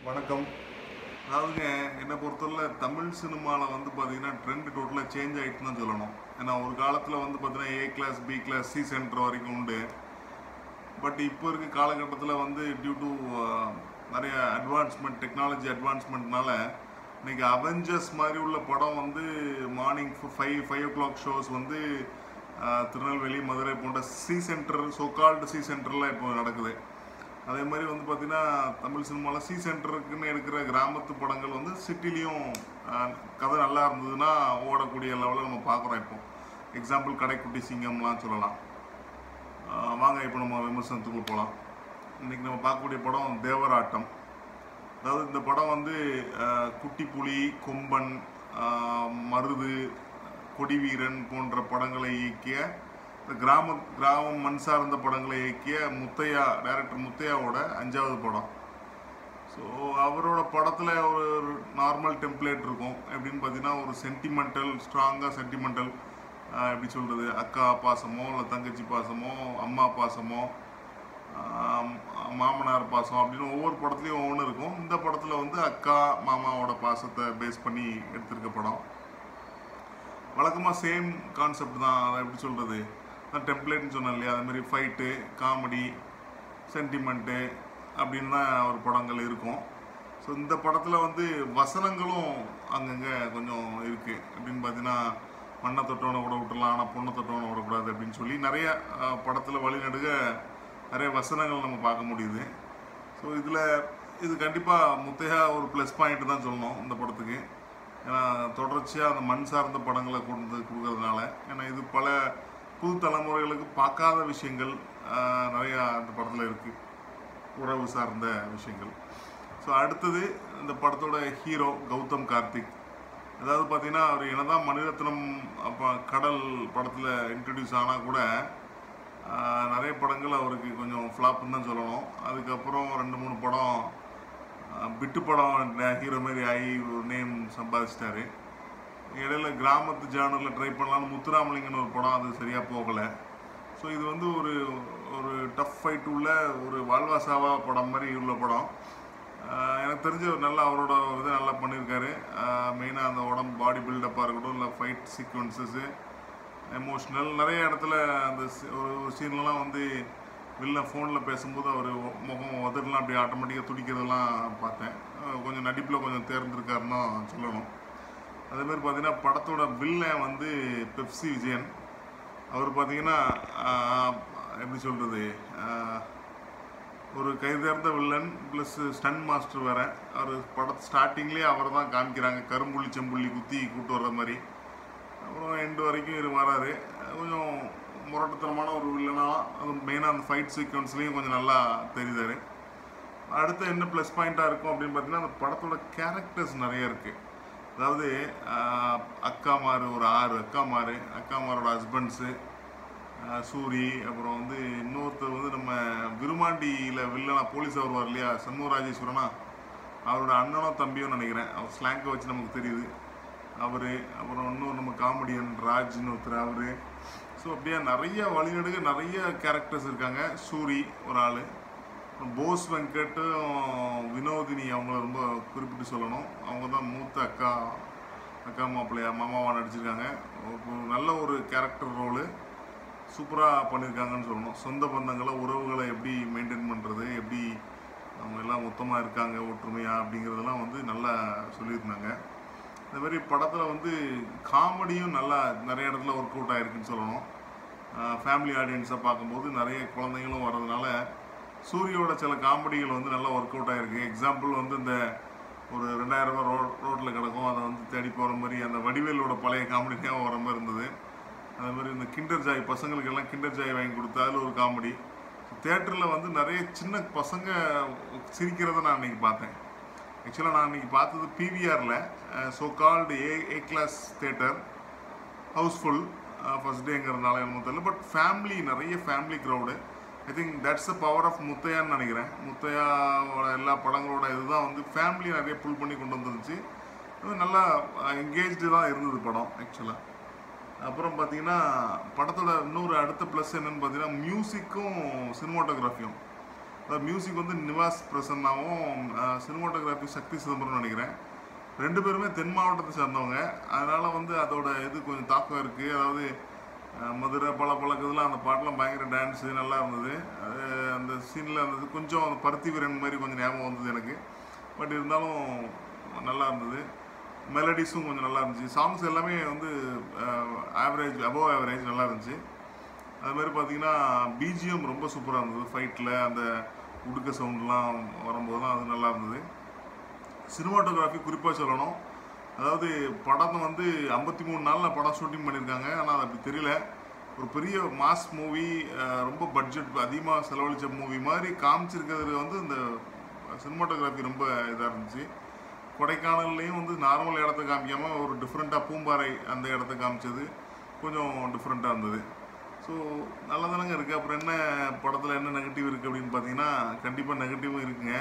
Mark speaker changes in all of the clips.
Speaker 1: வணக்கம் அதாவதுங்க என்னை பொறுத்தவரை தமிழ் சினிமாவில் வந்து பார்த்தீங்கன்னா ட்ரெண்ட் டோட்டலாக சேஞ்ச் ஆகிட்டுன்னு தான் சொல்லணும் ஏன்னா ஒரு காலத்தில் வந்து பார்த்தீங்கன்னா A class B class C centre வரைக்கும் உண்டு பட் இப்போ இருக்க காலகட்டத்தில் வந்து டியூ டு நிறைய அட்வான்ஸ்மெண்ட் டெக்னாலஜி அட்வான்ஸ்மெண்ட்னால இன்னைக்கு அவெஞ்சர்ஸ் மாதிரி உள்ள படம் வந்து morning five five o'clock shows வந்து அஹ், திருநெல்வேலி மதுரை போன்ற சி சென்டர் சோகால்டு சி சென்டரில் இப்போ நடக்குது அதே மாதிரி வந்து பார்த்தீங்கன்னா தமிழ் சினிமாவில் சி சென்டருக்குன்னு எடுக்கிற கிராமத்து படங்கள் வந்து சிட்டிலையும் கதை நல்லா இருந்ததுன்னா ஓடக்கூடிய லெவலில் நம்ம பார்க்குறோம் இப்போ எக்ஸாம்பிள் கடைக்குட்டி சிங்கம்லாம் சொல்லலாம் ஆஹ் வாங்க இப்போ நம்ம விமர்சனத்துக்குள்ள போகலாம் இன்னைக்கு நம்ம பார்க்கக்கூடிய படம் தேவராட்டம் அதாவது இந்த படம் வந்து ஆஹ் குட்டி புலி கொம்பன் ஆஹ் மருது கொடிவீரன் போன்ற படங்களை இயக்கிய இந்த கிராம கிராமம் மண் சார்ந்த படங்களை இயக்கிய முத்தையா டைரக்டர் முத்தையாவோட அஞ்சாவது படம் ஸோ அவரோட படத்தில் ஒரு நார்மல் டெம்ப்ளேட் இருக்கும் எப்படின்னு பார்த்தீங்கன்னா ஒரு சென்டிமெண்டல் ஸ்ட்ராங்காக சென்டிமெண்டல் எப்படி சொல்கிறது அக்கா பாசமோ இல்லை தங்கச்சி பாசமோ அம்மா பாசமோ ஆஹ் மாமனார் பாசம் அப்படின்னு ஒவ்வொரு படத்துலையும் ஒவ்வொன்று இருக்கும் இந்த படத்தில் வந்து அக்கா மாமாவோட பாசத்தை பேஸ் பண்ணி எடுத்திருக்க படம் வழக்கமாக சேம் கான்செப்ட் தான் அதை எப்படி சொல்கிறது நான் டெம்ப்ளேட்னு சொன்னேன் இல்லையா அது மாதிரி ஃபைட்டு காமெடி சென்டிமெண்ட்டு அப்படின்னு தான் ஒரு படங்கள் இருக்கும் ஸோ இந்த படத்தில் வந்து வசனங்களும் அங்கங்கே கொஞ்சம் இருக்குது அப்படின்னு பார்த்தீங்கன்னா மண்ணை தொட்டவனை விட விட்டுலாம் ஆனால் பொண்ணை தொட்டவனை விடக்கூடாது அப்படின்னு சொல்லி நிறைய படத்தில் வழிநடுக நிறைய வசனங்கள் நம்ம பார்க்க முடியுது ஸோ இதில் இது கண்டிப்பாக முத்தையா ஒரு ப்ளஸ் பாயிண்ட் தான் சொல்லணும் இந்த படத்துக்கு ஏன்னா தொடர்ச்சியாக அந்த மண் சார்ந்த படங்களை கொண்டு வந்து கொடுக்கறதுனால ஏன்னா இது பல புது தலைமுறைகளுக்கு பார்க்காத விஷயங்கள் ஆஹ், நிறையா இந்த படத்தில் இருக்குது உறவு சார்ந்த விஷயங்கள் ஸோ அடுத்தது இந்த படத்தோட ஹீரோ கௌதம் கார்த்திக் அதாவது பார்த்தீங்கன்னா அவர் என்னதான் மணிரத்னம் அப்போ கடல் படத்தில் இன்ட்ரடியூஸ் ஆனால் கூட ஆஹ், நிறைய படங்கள் அவருக்கு கொஞ்சம் ஃப்ளாப்னு தான் சொல்லணும் அதுக்கப்புறம் ரெண்டு மூணு படம் ஆஹ், பிட்டு படம் ஹீரோ மாதிரி ஆகி ஒரு நேம் சம்பாதிச்சிட்டாரு இடையில கிராமத்து ஜானரில் ட்ரை பண்ணலாம்னு முத்துராமலிங்கன்னு ஒரு படம் அது சரியாக போகலை ஸோ இது வந்து ஒரு ஒரு டஃப் ஃபைட் உள்ள ஒரு வாழ்வாசாவா படம் மாதிரி உள்ள படம் ஆஹ் எனக்கு தெரிஞ்ச ஒரு நல்ல அவரோட இதை நல்லா பண்ணியிருக்காரு மெயினாக அந்த உடம்பு பாடி பில்டப்பாக இருக்கட்டும் இல்லை ஃபைட் சீக்வன்சஸ்ஸு எமோஷ்னல் நிறைய இடத்துல அந்த சி- ஒரு ஒரு சீன்லலாம் வந்து வெளில ஃபோனில் பேசும்போது அவர் முகம் உதடலாம் அப்படி ஆட்டோமேட்டிக்காக துடிக்கிறதெல்லாம் பார்த்தேன் ஆஹ் கொஞ்சம் நடிப்பில் கொஞ்சம் தேர்ந்திருக்காருன்னு தான் சொல்லணும் அதே மாதிரி பார்த்தீங்கன்னா படத்தோட வில்லன் வந்து பெப்சி விஜயன் அவர் பார்த்தீங்கன்னா ஆஹ், எப்படி சொல்கிறது ஒரு கைதேர்ந்த வில்லன் ப்ளஸ் ஸ்டன் மாஸ்டர் வேற அவர் பட ஸ்டார்டிங்லேயே அவரை தான் காமிக்கிறாங்க கரும்புள்ளி செம்புள்ளி குத்தி கூட்டு வர்ற மாதிரி அப்புறம் எண்டு வரைக்கும் இரு வராரு கொஞ்சம் முரட்டுத்தனமான ஒரு வில்லனா அது மெயினாக அந்த ஃபைட் சீக்வன்ஸ்லேயும் கொஞ்சம் நல்லா தெரியுதாரு அடுத்து என்ன ப்ளஸ் பாயிண்ட்டாக இருக்கும் அப்படின்னு பார்த்தீங்கன்னா அந்த படத்தோட கேரக்டர்ஸ் நிறைய இருக்குது அதாவது ஆஹ், அக்காமாரு ஒரு ஆறு அக்காமாரு அக்காமாரோட ஹஸ்பண்ட்ஸு சூரி அப்புறம் வந்து இன்னொருத்தர் வந்து நம்ம விருமாண்டியில் வில்லனா போலீஸ் வருவார் இல்லையா சண்முகராஜேஸ்வரனா அவரோட அண்ணனோ தம்பியோ நினைக்கிறேன் அவர் ஸ்லாங்கை வச்சு நமக்கு தெரியுது அவர் அப்புறம் இன்னும் நம்ம காமெடியன் ராஜ்னு ஒருத்தர் அவர் ஸோ அப்படியே நிறைய வழிநடுக நிறைய கேரக்டர்ஸ் இருக்காங்க சூரி ஒரு ஆள் போஸ் வெங்கட்டும் வினோதினி அவங்கள ரொம்ப குறிப்பிட்டு சொல்லணும் அவங்க தான் மூத்த அக்கா அக்கா மாப்பிள்ளையா மாமாவா நடிச்சிருக்காங்க ஒரு நல்ல ஒரு கேரக்டர் ரோலு சூப்பராக பண்ணியிருக்காங்கன்னு சொல்லணும் சொந்த பந்தங்களை உறவுகளை எப்படி மெயின்டைன் பண்ணுறது எப்படி அவங்க எல்லாம் மொத்தமாக இருக்காங்க ஒற்றுமையாக அப்படிங்கிறதெல்லாம் வந்து நல்லா சொல்லியிருந்தாங்க இந்த மாதிரி படத்தில் வந்து காமெடியும் நல்லா நிறைய இடத்துல ஒர்க் அவுட் ஆயிருக்குன்னு சொல்லணும் ஃபேமிலி ஆடியன்ஸை பார்க்கும்போது நிறைய குழந்தைங்களும் வர்றதுனால சூரியோட சில காமெடிகள் வந்து நல்லா ஒர்க் அவுட் ஆயிருக்கு எக்ஸாம்பிள் வந்து இந்த ஒரு ரெண்டாயிரம் ரூபாய் ரோட் ரோட்டில் கிடக்கும் அதை வந்து தேடி போகிற மாதிரி அந்த வடிவேலோட பழைய காமெடியாக வர மாதிரி இருந்தது அதே மாதிரி இந்த கிண்டர் ஜாய் பசங்களுக்கு எல்லாம் கிண்டர் ஜாய் வாங்கி கொடுத்தா அதில் ஒரு காமெடி தேட்டரில் வந்து நிறைய சின்ன பசங்க சிரிக்கிறத நான் இன்னைக்கு பார்த்தேன் ஆக்சுவலாக நான் இன்னைக்கு பார்த்தது பிவிஆரில் so called A A class theatre housefull first டேங்கிறதுனால என்னமோ தெரியல பட் ஃபேமிலி நிறைய family crowd I think that's the power of முத்தையான்னு நினைக்கிறேன் முத்தையாவோட எல்லா படங்களோட இதுதான் வந்து ஃபேமிலி நிறைய புல் பண்ணி கொண்டு வந்துருந்துச்சு அது நல்லா என்கேஜ்டு தான் இருந்தது படம் ஆக்சுவலாக அப்புறம் பார்த்தீங்கன்னா படத்தோட இன்னொரு அடுத்த ப்ளஸ் என்னன்னு பார்த்தீங்கன்னா மியூசிக்கும் சினிமாட்டோகிராஃபியும் அதாவது மியூசிக் வந்து நிவாஸ் பிரசன்னாவும் சினிமாட்டோகிராஃபி சக்தி சிதம்பரம் நினைக்கிறேன் ரெண்டு பேருமே தென் மாவட்டத்தை சேர்ந்தவங்க அதனால வந்து அதோட இது கொஞ்சம் தாக்கம் இருக்குது அதாவது அஹ், மதுரை பல பழக்கத்தில் அந்த பாட்டெலாம் பயங்கர டான்ஸு நல்லா இருந்தது அது அந்த சீனில் இருந்தது கொஞ்சம் அந்த பருத்தி வீரன் மாதிரி கொஞ்சம் ஞாபகம் வந்தது எனக்கு பட் இருந்தாலும் நல்லா இருந்தது மெலடிஸும் கொஞ்சம் நல்லா இருந்துச்சு சாங்ஸ் எல்லாமே வந்து ஆவரேஜ் அபவ் ஆவரேஜ் நல்லா இருந்துச்சு அது மாதிரி பார்த்தீங்கன்னா பிஜிஎம் ரொம்ப சூப்பராக இருந்தது ஃபைட்டில் அந்த உடுக்க சவுண்ட்லாம் வரும்போதெல்லாம் அது நல்லா இருந்தது சினிமாட்டோகிராஃபி குறிப்பாக சொல்லணும் அதாவது படம் வந்து ஐம்பத்தி மூணு நாளில் படம் ஷூட்டிங் பண்ணியிருக்காங்க ஆனால் அது அப்படி தெரியல ஒரு பெரிய மாஸ் மூவி ரொம்ப பட்ஜெட் அதிகமாக செலவழித்த மூவி மாதிரி காமிச்சிருக்கிறது வந்து இந்த சினிமாட்டோகிராஃபி ரொம்ப இதாக இருந்துச்சு கொடைக்கானல்லையும் வந்து நார்மல் இடத்த காமிக்காமல் ஒரு டிஃப்ரெண்ட்டாக பூம்பாறை அந்த இடத்த காமிச்சது கொஞ்சம் டிஃப்ரெண்ட்டாக இருந்தது ஸோ நல்லா தானங்க இருக்குது அப்புறம் என்ன படத்தில் என்ன நெகட்டிவ் இருக்குது அப்படின்னு பார்த்தீங்கன்னா கண்டிப்பாக நெகட்டிவும் இருக்குங்க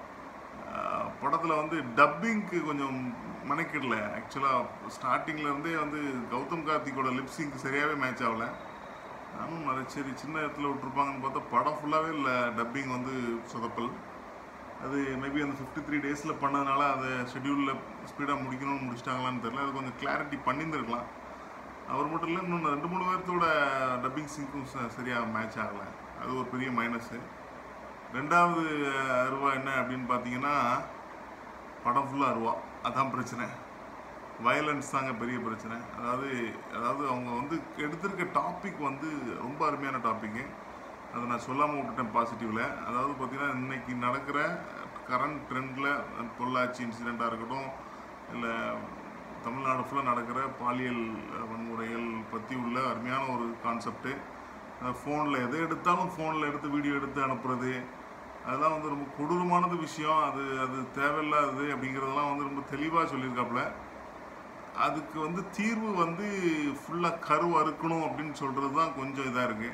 Speaker 1: படத்தில் வந்து டப்பிங்க்கு கொஞ்சம் மெனக்கிடல ஆக்சுவலாக ஸ்டார்டிங்கில் இருந்தே வந்து கௌதம் கார்த்திக்கோட லிப்ஸிங்க்கு சரியாகவே மேட்ச் ஆகல நானும் அது சரி சின்ன இடத்துல விட்டுருப்பாங்கன்னு பார்த்தா படம் ஃபுல்லாகவே இல்லை டப்பிங் வந்து சொதப்பல் அது மேபி அந்த ஃபிஃப்டி த்ரீ டேஸில் பண்ணதுனால அதை ஷெட்யூலில் ஸ்பீடாக முடிக்கணும்னு முடிச்சிட்டாங்களான்னு தெரியல அது கொஞ்சம் கிளாரிட்டி பண்ணியிருந்திருக்கலாம் அவர் மட்டும் இல்லை இன்னும் ரெண்டு மூணு பேர்த்தோட டப்பிங் சிங்க்கும் சரியாக மேட்ச் ஆகலை அது ஒரு பெரிய மைனஸு ரெண்டாவது அருவா என்ன அப்படின்னு பார்த்தீங்கன்னா படம் ஃபுல்லாக அருவா அதான் பிரச்சனை வயலன்ஸ் தாங்க பெரிய பிரச்சனை அதாவது அதாவது அவங்க வந்து எடுத்திருக்க டாபிக் வந்து ரொம்ப அருமையான டாப்பிக்கு அதை நான் சொல்லாமல் விட்டுட்டேன் பாசிட்டிவில் அதாவது பார்த்தீங்கன்னா இன்னைக்கு நடக்கிற கரண்ட் ட்ரெண்டில் பொள்ளாச்சி இன்சிடெண்ட்டாக இருக்கட்டும் இல்லை தமிழ்நாடு ஃபுல்லாக நடக்கிற பாலியல் வன்முறைகள் பற்றி உள்ள அருமையான ஒரு கான்செப்ட்டு ஃபோனில் எதை எடுத்தாலும் ஃபோனில் எடுத்து வீடியோ எடுத்து அனுப்புறது அதெல்லாம் வந்து ரொம்ப கொடூரமானது விஷயம் அது அது தேவையில்லாதது அப்படிங்கிறதெல்லாம் வந்து ரொம்ப தெளிவாக சொல்லியிருக்காப்புல அதுக்கு வந்து தீர்வு வந்து ஃபுல்லாக கரு அறுக்கணும் அப்படின்னு சொல்கிறது தான் கொஞ்சம் இதாக இருக்குது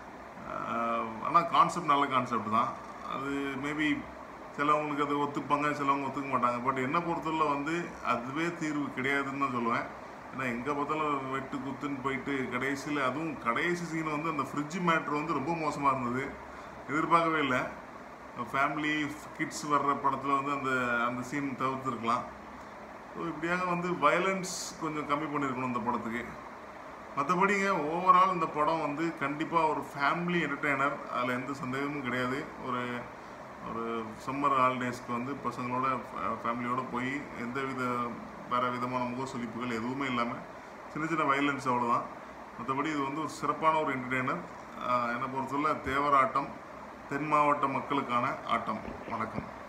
Speaker 1: ஆனால் கான்செப்ட் நல்ல கான்செப்ட் தான் அது மேபி சிலவங்களுக்கு அதை ஒத்துப்பாங்க சிலவங்க ஒத்துக்க மாட்டாங்க பட் என்னை பொறுத்தவரை வந்து அதுவே தீர்வு கிடையாதுன்னு தான் சொல்லுவேன் ஏன்னா எங்கே பார்த்தாலும் வெட்டு குத்துன்னு போயிட்டு கடைசியில் அதுவும் கடைசி சீன் வந்து அந்த ஃப்ரிட்ஜ் மேட்ரு வந்து ரொம்ப மோசமாக இருந்தது எதிர்பார்க்கவே இல்லை ஃபேமிலி கிட்ஸ் வர்ற படத்தில் வந்து அந்த அந்த சீன் தவிர்த்துருக்கலாம் ஸோ இப்படியாக வந்து வயலன்ஸ் கொஞ்சம் கம்மி பண்ணியிருக்கணும் இந்த படத்துக்கு மற்றபடிங்க ஓவரால் இந்த படம் வந்து கண்டிப்பாக ஒரு ஃபேமிலி என்டர்டெய்னர் அதில் எந்த சந்தேகமும் கிடையாது ஒரு ஒரு சம்மர் ஹாலிடேஸ்க்கு வந்து பசங்களோட ஃபேமிலியோட போய் எந்த வித வேறு விதமான முக சொலிப்புகள் எதுவுமே இல்லாமல் சின்ன சின்ன வயலன்ஸ் அவ்வளோதான் மற்றபடி இது வந்து ஒரு சிறப்பான ஒரு என்டர்டெய்னர் என்னை பொறுத்தவரை தேவராட்டம் தென் மாவட்ட மக்களுக்கான ஆட்டம் வணக்கம்